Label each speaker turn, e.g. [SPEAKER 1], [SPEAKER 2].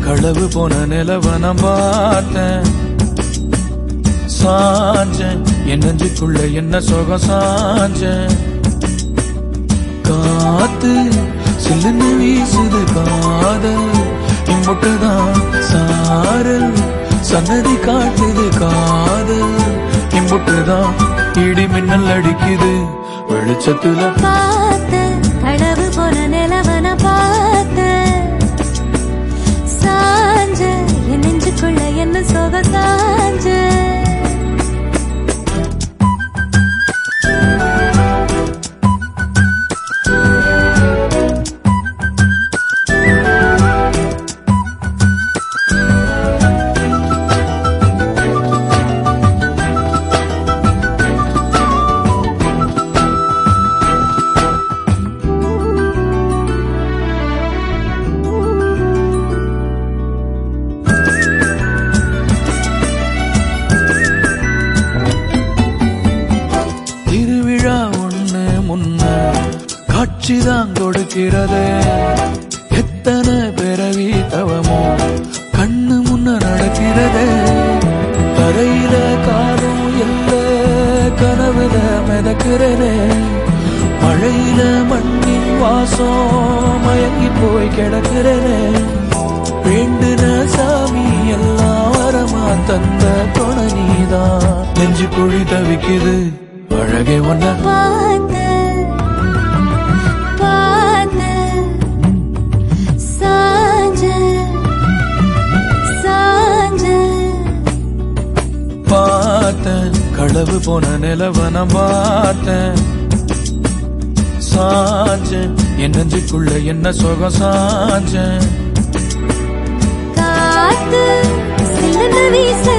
[SPEAKER 1] களவு போன நிலவ நான் பார்த்தேன் சாஞ்சேன் என் நெஞ்சுக்குள்ள என்ன சுகம் சாஞ்சேன் காத்து சில்லுன்னு வீசுது காதல் இம்புட்டுதான் சாரல் சன்னதி காட்டுது காதல் இம்புட்டுதான் இடி மின்னல் அடிக்குது வெளிச்சத்துல
[SPEAKER 2] பார்த்த கடவு போன நிலவன பார்த்த சாஞ்ச என் நெஞ்சுக்குள்ள என்ன சோக சாஞ்ச
[SPEAKER 1] திருவிழா ஒண்ணு முன்ன காட்சிதான் கொடுக்கிறது எத்தனை பிறவி தவமோ கண்ணு முன்ன நடக்கிறது தரையில காலும் இல்ல கனவுல மிதக்கிறனே மழையில மண்ணின் வாசம் மயங்கி போய் கிடக்கிறனே வேண்டுன சாமி எல்லாம் வரமா தந்த துணை நீதான் நெஞ்சு குழி தவிக்குது அழகே ஒன்ன
[SPEAKER 2] பார்த்த பார்த்த சாஞ்ச சாஞ்ச
[SPEAKER 1] பார்த்தேன் களவு போன நிலவ நான் பார்த்தேன் சாஞ்சேன் என் நெஞ்சுக்குள்ள என்ன சுகம் சாஞ்சேன்
[SPEAKER 2] காத்து சில்லுன்னு வீச